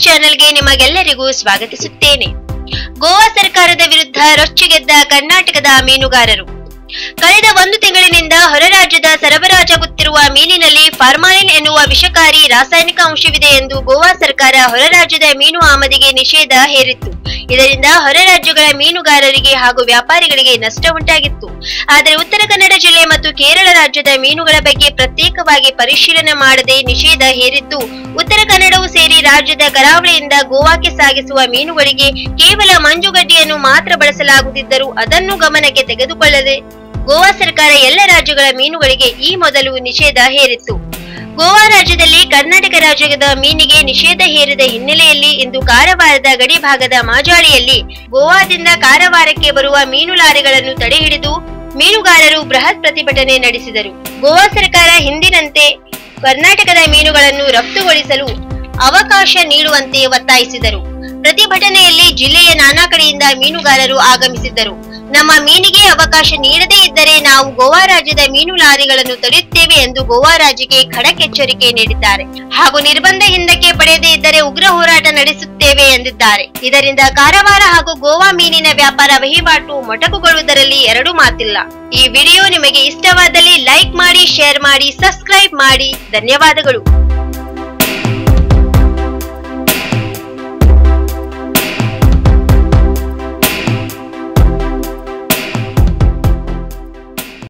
ಚಾನೆಲ್ಗೆ ನಿಮಗೆಲ್ಲರಿಗೂ ಸ್ವಾಗತಿಸುತ್ತೇನೆ ಗೋವಾ ಸರ್ಕಾರದ ವಿರುದ್ಧ ರೊಚ್ಚಿಗೆದ್ದ ಕರ್ನಾಟಕದ ಮೀನುಗಾರರು ಕಳೆದ ಒಂದು ತಿಂಗಳಿನಿಂದ ಹೊರ ರಾಜ್ಯದ ಸರಬರಾಜಾಗುತ್ತಿರುವ ಮೀನಿನಲ್ಲಿ ಫಾರ್ಮಾಲಿನ್ ಎನ್ನುವ ವಿಷಕಾರಿ ರಾಸಾಯನಿಕ ಅಂಶವಿದೆ ಎಂದು ಗೋವಾ ಸರ್ಕಾರ ಹೊರ ರಾಜ್ಯದ ಮೀನು ಆಮದಿಗೆ ನಿಷೇಧ ಹೇರಿತ್ತು ಇದರಿಂದ ಹೊರ ರಾಜ್ಯಗಳ ಮೀನುಗಾರರಿಗೆ ಹಾಗೂ ವ್ಯಾಪಾರಿಗಳಿಗೆ ನಷ್ಟ ಉಂಟಾಗಿತ್ತು ಆದರೆ ಉತ್ತರ ಕನ್ನಡ ಜಿಲ್ಲೆ ಮತ್ತು ಕೇರಳ ರಾಜ್ಯದ ಮೀನುಗಳ ಬಗ್ಗೆ ಪ್ರತ್ಯೇಕವಾಗಿ ಪರಿಶೀಲನೆ ಮಾಡದೆ ನಿಷೇಧ ಹೇರಿದ್ದು ಉತ್ತರ ಕನ್ನಡವು ಸೇರಿ ರಾಜ್ಯದ ಕರಾವಳಿಯಿಂದ ಗೋವಾಕ್ಕೆ ಸಾಗಿಸುವ ಮೀನುಗಳಿಗೆ ಕೇವಲ ಮಂಜುಗಡ್ಡೆಯನ್ನು ಮಾತ್ರ ಬಳಸಲಾಗುತ್ತಿದ್ದರೂ ಅದನ್ನು ಗಮನಕ್ಕೆ ತೆಗೆದುಕೊಳ್ಳದೆ ಗೋವಾ ಸರ್ಕಾರ ಎಲ್ಲ ರಾಜ್ಯಗಳ ಮೀನುಗಳಿಗೆ ಈ ಮೊದಲು ನಿಷೇಧ ಹೇರಿತ್ತು ಗೋವಾ ರಾಜ್ಯದಲ್ಲಿ ಕರ್ನಾಟಕ ರಾಜ್ಯದ ಮೀನಿಗೆ ನಿಷೇಧ ಹೇರಿದ ಹಿನ್ನೆಲೆಯಲ್ಲಿ ಇಂದು ಕಾರವಾರದ ಗಡಿ ಭಾಗದ ಮಾಜಾಳಿಯಲ್ಲಿ ಗೋವಾದಿಂದ ಕಾರವಾರಕ್ಕೆ ಬರುವ ಮೀನು ಲಾರಿಗಳನ್ನು ತಡೆಹಿಡಿದು ಮೀನುಗಾರರು ಬೃಹತ್ ಪ್ರತಿಭಟನೆ ನಡೆಸಿದರು ಗೋವಾ ಸರ್ಕಾರ ಹಿಂದಿನಂತೆ ಕರ್ನಾಟಕದ ಮೀನುಗಳನ್ನು ರಫ್ತುಗೊಳಿಸಲು ಅವಕಾಶ ನೀಡುವಂತೆ ಒತ್ತಾಯಿಸಿದರು ಪ್ರತಿಭಟನೆಯಲ್ಲಿ ಜಿಲ್ಲೆಯ ನಾನಾ ಕಡೆಯಿಂದ ಮೀನುಗಾರರು ಆಗಮಿಸಿದ್ದರು ನಮ್ಮ ಮೀನಿಗೆ ಅವಕಾಶ ನೀಡದೇ ಇದ್ದರೆ ನಾವು ಗೋವಾ ರಾಜ್ಯದ ಮೀನು ಲಾರಿಗಳನ್ನು ತಡೆಯುತ್ತೇವೆ ಎಂದು ಗೋವಾ ರಾಜ್ಯಕ್ಕೆ ಖಡಕ್ ಎಚ್ಚರಿಕೆ ನೀಡಿದ್ದಾರೆ ಹಾಗೂ ನಿರ್ಬಂಧ ಹಿಂದಕ್ಕೆ ಪಡೆಯದೇ ಇದ್ದರೆ ಉಗ್ರ ಹೋರಾಟ ನಡೆಸುತ್ತೇವೆ ಎಂದಿದ್ದಾರೆ ಇದರಿಂದ ಕಾರವಾರ ಹಾಗೂ ಗೋವಾ ಮೀನಿನ ವ್ಯಾಪಾರ ವಹಿವಾಟು ಮೊಟಕುಗೊಳ್ಳುವುದರಲ್ಲಿ ಎರಡು ಮಾತಿಲ್ಲ ಈ ವಿಡಿಯೋ ನಿಮಗೆ ಇಷ್ಟವಾದಲ್ಲಿ ಲೈಕ್ ಮಾಡಿ ಶೇರ್ ಮಾಡಿ ಸಬ್ಸ್ಕ್ರೈಬ್ ಮಾಡಿ ಧನ್ಯವಾದಗಳು